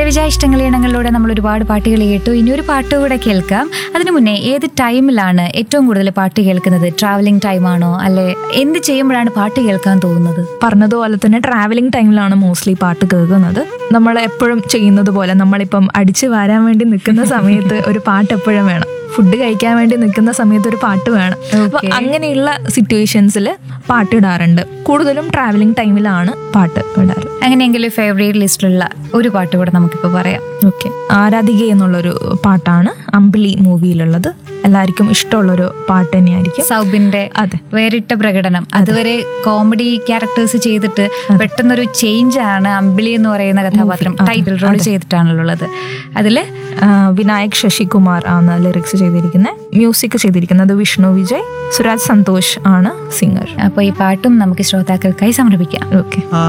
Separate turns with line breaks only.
ദേവിജ ഇഷ്ടങ്ങൾ ഇണങ്ങളിലൂടെ നമ്മൾ ഒരുപാട് പാട്ടുകൾ കേട്ടു ഇനി ഒരു പാട്ട് കൂടെ കേൾക്കാം അതിനു മുന്നേ ഏത് ടൈമിലാണ് ഏറ്റവും കൂടുതൽ പാട്ട് കേൾക്കുന്നത് ട്രാവലിംഗ് ടൈമാണോ അല്ലെ എന്ത് ചെയ്യുമ്പോഴാണ് പാട്ട് കേൾക്കാൻ തോന്നുന്നത്
പറഞ്ഞതുപോലെ തന്നെ ട്രാവലിംഗ് ടൈമിലാണ് മോസ്റ്റ്ലി പാട്ട് കേൾക്കുന്നത് നമ്മൾ എപ്പോഴും ചെയ്യുന്നത് പോലെ നമ്മളിപ്പം അടിച്ചു വാരാൻ വേണ്ടി നിൽക്കുന്ന സമയത്ത് ഒരു പാട്ട് എപ്പോഴും വേണം ഫുഡ് കഴിക്കാൻ വേണ്ടി നിൽക്കുന്ന സമയത്ത് ഒരു പാട്ട് വേണം അപ്പൊ
Okay.
അങ്ങനെയുള്ള സിറ്റുവേഷൻസിൽ പാട്ട് ഇടാറുണ്ട് കൂടുതലും ട്രാവലിംഗ് ടൈമിലാണ് പാട്ട് ഇടാറ്
അങ്ങനെയെങ്കിൽ ഫേവറേറ്റ് ലിസ്റ്റിലുള്ള ഒരു പാട്ട് കൂടെ നമുക്കിപ്പോൾ പറയാം
ഓക്കെ ആരാധിക എന്നുള്ളൊരു പാട്ടാണ് അമ്പിളി മൂവിയിലുള്ളത് എല്ലാവർക്കും ഇഷ്ടമുള്ളൊരു പാട്ട് തന്നെയായിരിക്കും
സൗബിന്റെ
അതെ
വേറിട്ട പ്രകടനം അതുവരെ കോമഡി ക്യാരക്ടേഴ്സ് ചെയ്തിട്ട് പെട്ടെന്നൊരു ചേഞ്ച് ആണ് അമ്പിളി എന്ന് പറയുന്ന കഥാപാത്രം ടൈറ്റിൽ റോൾ ചെയ്തിട്ടാണുള്ളത് അതില്
ആ, വിനായക് ശശികുമാർ ആണ് ലിറിക്സ് ചെയ്തിരിക്കുന്നത് മ്യൂസിക് ചെയ്തിരിക്കുന്നത് വിഷ്ണു വിജയ് സുരാജ് സന്തോഷ് ആണ് സിംഗർ
അപ്പോൾ ഈ പാട്ടും നമുക്ക് ശ്രോതാക്കൾക്കായി സമർപ്പിക്കാം
ഓക്കെ
ആ